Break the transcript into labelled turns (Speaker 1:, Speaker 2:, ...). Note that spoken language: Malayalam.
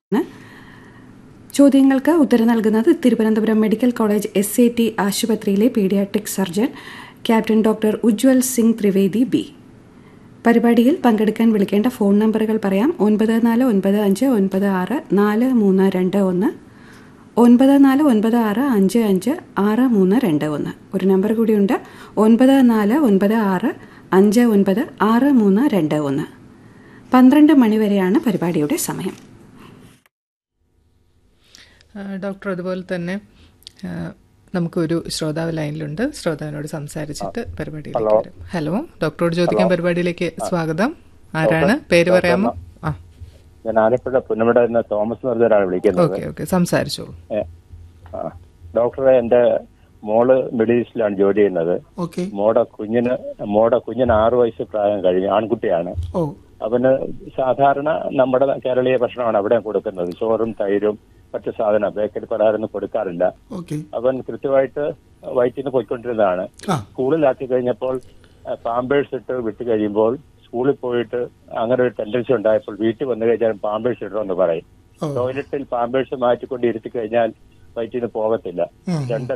Speaker 1: ചോദ്യങ്ങൾക്ക് ഉത്തരം നൽകുന്നത് Thiruvananthapuram medical college S A T ആശുപത്രിയിലെ paediatric surgeon captain doctor Ujwal Singh Trivedi ബി പരിപാടിയിൽ പങ്കെടുക്കാൻ വിളിക്കേണ്ട ഫോൺ നമ്പറുകൾ പറയാം ഒൻപത് നാല് ഒൻപത് അഞ്ച് ഒൻപത് ആറ് നാല് മൂന്ന് രണ്ട് ഒന്ന് ഒൻപത് നാല് ഒൻപത് ആറ് അഞ്ച് അഞ്ച് ആറ് മൂന്ന് രണ്ട് ഒന്ന് ഒരു നമ്പർ കൂടിയുണ്ട് ഒൻപത് നാല് ഒൻപത് ആറ് അഞ്ച് ഒൻപത് ആറ് മൂന്ന് രണ്ട് ഒന്ന് പന്ത്രണ്ട് മണിവരെയാണ് പരിപാടിയുടെ സമയം
Speaker 2: ആ, ഡോക്ടർ അതുപോലെ തന്നെ ആ, നമുക്കൊരു ശ്രോതാവ് ലൈനിലുണ്ട് ശ്രോതാവിനോട് സംസാരിച്ചിട്ട് പരിപാടിയിലേക്ക് വരും ഹലോ ഡോക്ടറോട് ചോദിക്കാൻ പരിപാടിയിലേക്ക് സ്വാഗതം ആരാണ് പേര് പറയാമോ ആ
Speaker 3: ഞാൻ ആലപ്പുഴ പുന്നമട എന്ന തോമസ് എന്ന് പറഞ്ഞ ഒരാൾ വിളിക്കുന്നത്
Speaker 2: ഓക്കെ ഓക്കെ സംസാരിച്ചോളൂ
Speaker 3: ഏ, ആ. ഡോക്ടറെ എന്റെ മോള് മിഡിൽ ഈസ്റ്റിലാണ് ജോലി ചെയ്യുന്നത്
Speaker 4: ഓക്കെ
Speaker 3: മോടെ കുഞ്ഞിന് മോടെ കുഞ്ഞിന് ആറു വയസ്സ് പ്രായം കഴിഞ്ഞു ആൺകുട്ടിയാണ്
Speaker 4: ഓ
Speaker 3: അവന് സാധാരണ നമ്മുടെ കേരളീയ ഭക്ഷണമാണ് അവിടെ കൊടുക്കുന്നത് ചോറും തൈരും മറ്റു സാധനം ബേക്കറി പലഹാരമൊന്നും കൊടുക്കാറില്ല
Speaker 4: ഓക്കെ
Speaker 3: അവൻ കൃത്യമായിട്ട് വയറ്റിൽ നിന്ന് പോയിക്കൊണ്ടിരുന്നതാണ്
Speaker 4: ആ
Speaker 3: സ്കൂളിലാക്കി കഴിഞ്ഞപ്പോൾ പാമ്പേഴ്സ് ഇട്ട് വിട്ട് കഴിയുമ്പോൾ സ്കൂളിൽ പോയിട്ട് അങ്ങനെ ഒരു ടെൻഡൻസി ഉണ്ടായപ്പോൾ വീട്ടിൽ വന്നു കഴിഞ്ഞാൽ പാമ്പേഴ്സ് ഇടണമെന്ന് പറയും
Speaker 4: ഓ
Speaker 3: ടോയ്ലറ്റിൽ പാമ്പേഴ്സ് മാറ്റിക്കൊണ്ട് ഇരുത്തി കഴിഞ്ഞാൽ വയറ്റിൽ നിന്ന് പോകത്തില്ല
Speaker 4: ഉം.
Speaker 3: രണ്ട്